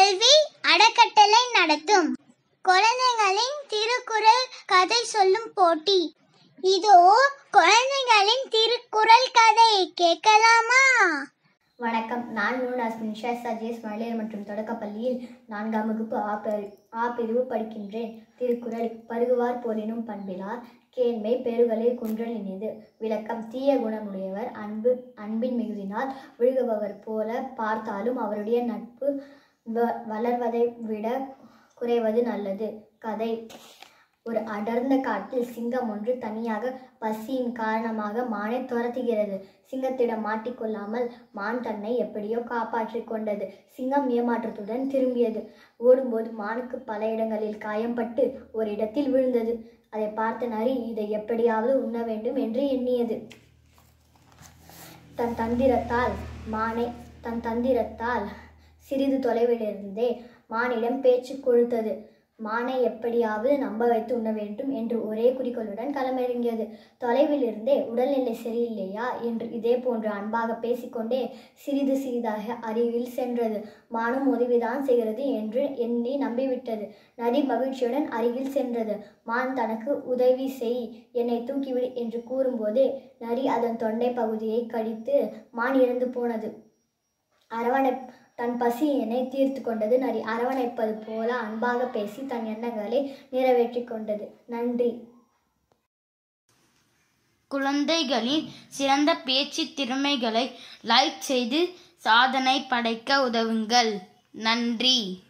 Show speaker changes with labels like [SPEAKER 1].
[SPEAKER 1] கல்வி அறக்கட்டளை நடத்தும் குழந்தைகளின் திருக்குறள் கதை சொல்லும் போட்டி இதோ குழந்தைகளின் திருக்குறள் கதை கேட்கலாமா
[SPEAKER 2] வணக்கம் நான் நூன் அஸ்மினிஷா சஜேஸ் மகளிர் மற்றும் தொடக்கப்பள்ளியில் நான்காம் வகுப்பு ஆ பிரி- ஆ பிரிவு படிக்கின்றேன் திருக்குறள் பருகுவார் போலினும் பண்பிலார் கேண்மை பெருகலில் குன்றல் இனிது விளக்கம் தீய குணமுடையவர் அன்பு அன்பின் மிகுதினால் விழுகுபவர் போல பார்த்தாலும் அவருடைய நட்பு வ- வளர்வதை விட குறைவது நல்லது கதை ஒரு அடர்ந்த காட்டில் சிங்கம் ஒன்று தனியாக பசியின் காரணமாக மானை துரத்துகிறது சிங்கத்திடம் மாட்டிக்கொள்ளாமல் மான் தன்னை எப்படியோ காப்பாற்றிக் கொண்டது சிங்கம் ஏமாற்றத்துடன் திரும்பியது ஓடும்போது மானுக்கு பல இடங்களில் காயம்பட்டு ஒரு இடத்தில் விழுந்தது அதை பார்த்த நரி இதை எப்படியாவது உண்ண வேண்டும் என்று எண்ணியது தன் தந்திரத்தால் மானை தன் தந்திரத்தால் சிறிது தொலைவிலிருந்தே மானிடம் பேச்சு கொடுத்தது மானை எப்படியாவது நம்ப வைத்து உண்ண வேண்டும் என்று ஒரே குறிக்கோளுடன் களமிறங்கியது தொலைவில் இருந்தே உடல்நிலை சரியில்லையா என்று இதே போன்று அன்பாக பேசிக்கொண்டே சிறிது சிறிதாக அருகில் சென்றது மானும் உதவிதான் செய்கிறது என்று எண்ணி நம்பிவிட்டது நரி மகிழ்ச்சியுடன் அருகில் சென்றது மான் தனக்கு உதவி செய் என்னை தூக்கிவிடு என்று கூறும்போதே நரி அதன் தொண்டை பகுதியை கடித்து மான் இறந்து போனது அரவணை தன் பசியினை தீர்த்து கொண்டது நரி அரவணைப்பது போல அன்பாக பேசி தன் எண்ணங்களை நிறைவேற்றி கொண்டது நன்றி
[SPEAKER 3] குழந்தைகளின் சிறந்த பேச்சு திறமைகளை லைக் செய்து சாதனை படைக்க உதவுங்கள் நன்றி